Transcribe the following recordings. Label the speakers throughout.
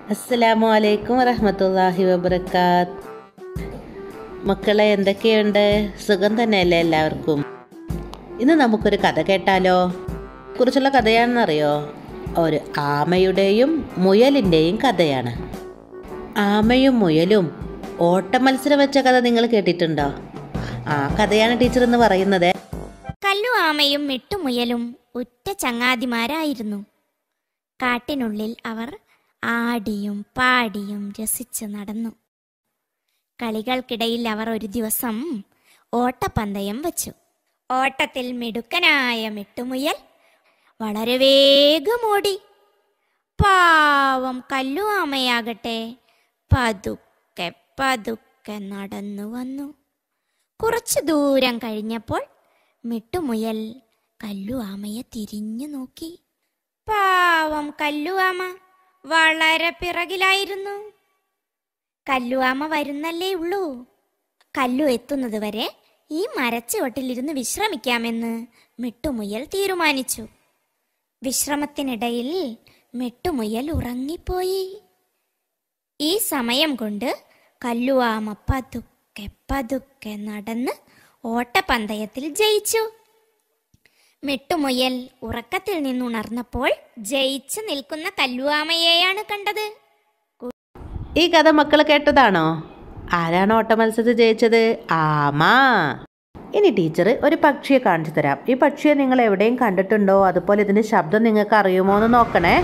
Speaker 1: അസ്സലാമു അലൈക്കും വറഹമത്തല്ലാഹി വബർക്കാത്ത് മക്കളെ എന്തൊക്കെയുണ്ട് സുഖം തന്നെയല്ലേ എല്ലാവർക്കും ഇന്ന് നമുക്കൊരു കഥ കേട്ടാലോ കുറിച്ചുള്ള കഥയാണെന്നറിയോ ഒരു ആമയുടെയും മുയലിൻ്റെയും കഥയാണ് ആമയും മുയലും ഓട്ടമത്സരം വെച്ച കഥ നിങ്ങൾ കേട്ടിട്ടുണ്ടോ ആ കഥയാണ് ടീച്ചർ എന്ന് പറയുന്നത്
Speaker 2: കല്ലു ആമയും മിട്ടുമുയലും ഉറ്റ ചങ്ങാതിമാരായിരുന്നു കാട്ടിനുള്ളിൽ അവർ ആടിയും പാടിയും രസിച്ച് നടന്നു കളികൾക്കിടയിൽ അവർ ഒരു ദിവസം ഓട്ടപ്പന്തയം വച്ചു ഓട്ടത്തിൽ മിടുക്കനായ മിട്ടുമുയൽ വളരെ വേഗമോടി പാവം കല്ലു ആമയാകട്ടെ പതുക്കെ പതുക്കെ നടന്നു വന്നു കുറച്ചു ദൂരം കഴിഞ്ഞപ്പോൾ മിട്ടുമുയൽ കല്ലുവാമയെ തിരിഞ്ഞു നോക്കി പാവം കല്ലുവാമ വളരെ പിറകിലായിരുന്നു കല്ലുവാമ വരുന്നല്ലേ ഉള്ളൂ കല്ലു എത്തുന്നത് വരെ ഈ മരച്ചുവട്ടിലിരുന്ന് വിശ്രമിക്കാമെന്ന് മിട്ടുമുയൽ തീരുമാനിച്ചു വിശ്രമത്തിനിടയിൽ മിട്ടുമുയൽ ഉറങ്ങിപ്പോയി ഈ സമയം കൊണ്ട് കല്ലുവാമ പതുക്കെ പതുക്കെ നടന്ന് ഓട്ടപ്പന്തയത്തിൽ ജയിച്ചു മിട്ടുമുയൽ ഉറക്കത്തിൽ നിന്നുണർന്നപ്പോൾ ജയിച്ചു നിൽക്കുന്ന കല്ലുവാമയെയാണ് കണ്ടത്
Speaker 1: ഈ കഥ മക്കൾ കേട്ടതാണോ ആരാണ് ഓട്ടമത്സരത്തിൽ ജയിച്ചത് ആമ ഇനി ടീച്ചർ ഒരു പക്ഷിയെ കാണിച്ചു തരാം ഈ പക്ഷിയെ നിങ്ങൾ എവിടെയും കണ്ടിട്ടുണ്ടോ അതുപോലെ ഇതിൻ്റെ ശബ്ദം നിങ്ങൾക്ക് അറിയുമോ എന്ന് നോക്കണേ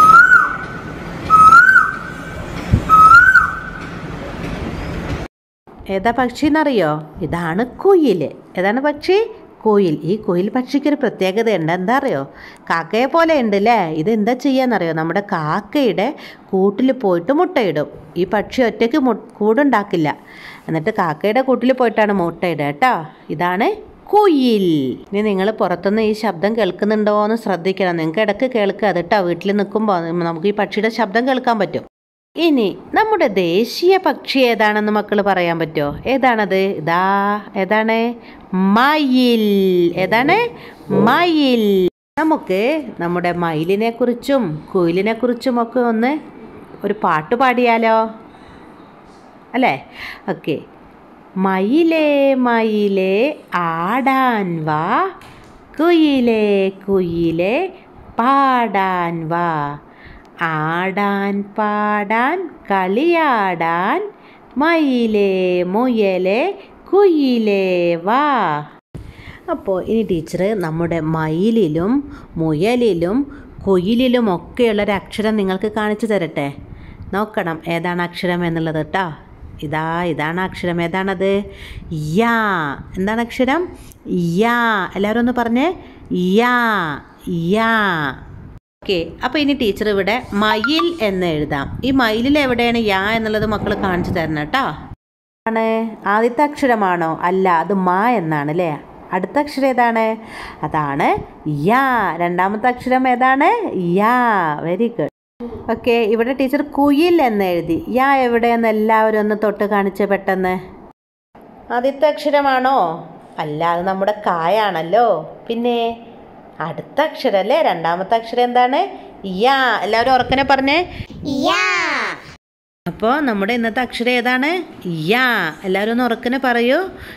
Speaker 1: ഏതാ പക്ഷി എന്നറിയോ ഇതാണ് കുയിൽ ഏതാണ് പക്ഷി കുയിൽ ഈ കുയിൽ പക്ഷിക്ക് ഒരു പ്രത്യേകത ഉണ്ട് എന്താ അറിയോ കാക്കയെ പോലെ ഉണ്ട് അല്ലേ ഇത് എന്താ ചെയ്യാന്നറിയോ നമ്മുടെ കാക്കയുടെ കൂട്ടിൽ പോയിട്ട് മുട്ടയിടും ഈ പക്ഷി ഒറ്റയ്ക്ക് മു കൂടുണ്ടാക്കില്ല എന്നിട്ട് കാക്കയുടെ കൂട്ടിൽ പോയിട്ടാണ് മുട്ടയിടുക കേട്ടോ ഇതാണ് കുയിൽ ഇനി നിങ്ങൾ പുറത്തുനിന്ന് ഈ ശബ്ദം കേൾക്കുന്നുണ്ടോ എന്ന് ശ്രദ്ധിക്കണം നിങ്ങൾക്ക് ഇടയ്ക്ക് കേൾക്കുക അത് കേട്ടോ വീട്ടിൽ നിൽക്കുമ്പോൾ നമുക്ക് ഈ പക്ഷിയുടെ ശബ്ദം കേൾക്കാൻ പറ്റും ഇനി നമ്മുടെ ദേശീയ പക്ഷി ഏതാണെന്ന് മക്കൾ പറയാൻ പറ്റുമോ ഏതാണത് ഇതാ ഏതാണ് മയിൽ ഏതാണ് മയിൽ നമുക്ക് നമ്മുടെ മയിലിനെ കുറിച്ചും കുയിലിനെ കുറിച്ചും ഒക്കെ ഒന്ന് ഒരു പാട്ട് പാടിയാലോ അല്ലേ ഓക്കെ മയിലേ മയിലേ ആടാൻ വാ കുയിലേ കുയിലേ പാടാൻ വാ ആടാൻ പാടാൻ കളിയാടാൻ മയിലേ മുയലേ കുയിലേ വാ അപ്പോൾ ഇനി ടീച്ചർ നമ്മുടെ മയിലിലും മുയലിലും കുയിലിലും ഒക്കെയുള്ളൊരു അക്ഷരം നിങ്ങൾക്ക് കാണിച്ചു തരട്ടെ നോക്കണം ഏതാണ് അക്ഷരം എന്നുള്ളത് കേട്ടോ ഇതാ ഇതാണ് അക്ഷരം ഏതാണത് യാ എന്താണ് അക്ഷരം യാ എല്ലാവരും ഒന്ന് പറഞ്ഞേ യാ യാ ഓക്കെ അപ്പോൾ ഇനി ടീച്ചർ ഇവിടെ മയിൽ എന്ന് എഴുതാം ഈ മയിലിൽ എവിടെയാണ് യാ എന്നുള്ളത് മക്കൾ കാണിച്ചു തരണം കേട്ടോ ആണ് ആദ്യത്തെ അക്ഷരമാണോ അല്ല അത് മാ എന്നാണ് അല്ലേ അടുത്ത അക്ഷരം ഏതാണ് അതാണ് യാ രണ്ടാമത്തെ അക്ഷരം ഏതാണ് യാ വെരി ഗുഡ് ഓക്കെ ഇവിടെ ടീച്ചർ കുയിൽ എന്ന് എഴുതി യാ എവിടെയെന്ന് എല്ലാവരും ഒന്ന് തൊട്ട് കാണിച്ച് പെട്ടെന്ന് ആദ്യത്തെ അക്ഷരമാണോ അല്ല അത് നമ്മുടെ കായാണല്ലോ പിന്നെ അടുത്ത അക്ഷരം അല്ലേ രണ്ടാമത്തെ അക്ഷരം എന്താണ് യാ എല്ലാവരും ഉറക്കനെ പറഞ്ഞേ അപ്പോൾ നമ്മുടെ ഇന്നത്തെ അക്ഷരം ഏതാണ് യാ എല്ലാവരും ഒന്ന് ഉറക്കനെ പറയൂ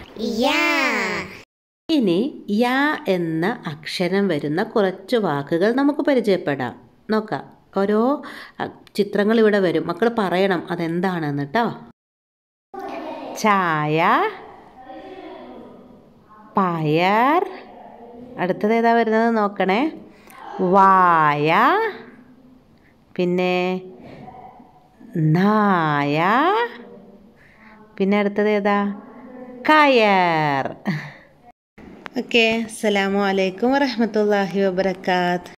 Speaker 1: ഇനി യാ എന്ന അക്ഷരം വരുന്ന കുറച്ച് വാക്കുകൾ നമുക്ക് പരിചയപ്പെടാം നോക്കാം ഓരോ അ, ചിത്രങ്ങൾ ഇവിടെ വരും മക്കൾ പറയണം അതെന്താണെന്ന് കേട്ടോ ചായ പയർ അടുത്തത് ഏതാ വരുന്നത് നോക്കണേ വായ പിന്നെ നായ പിന്നെ അടുത്തത് ഏതാ കയർ ഓക്കെ അസ്സലാമു അലൈക്കും വറഹമത്തല്ലാഹി വബർക്കാത്ത്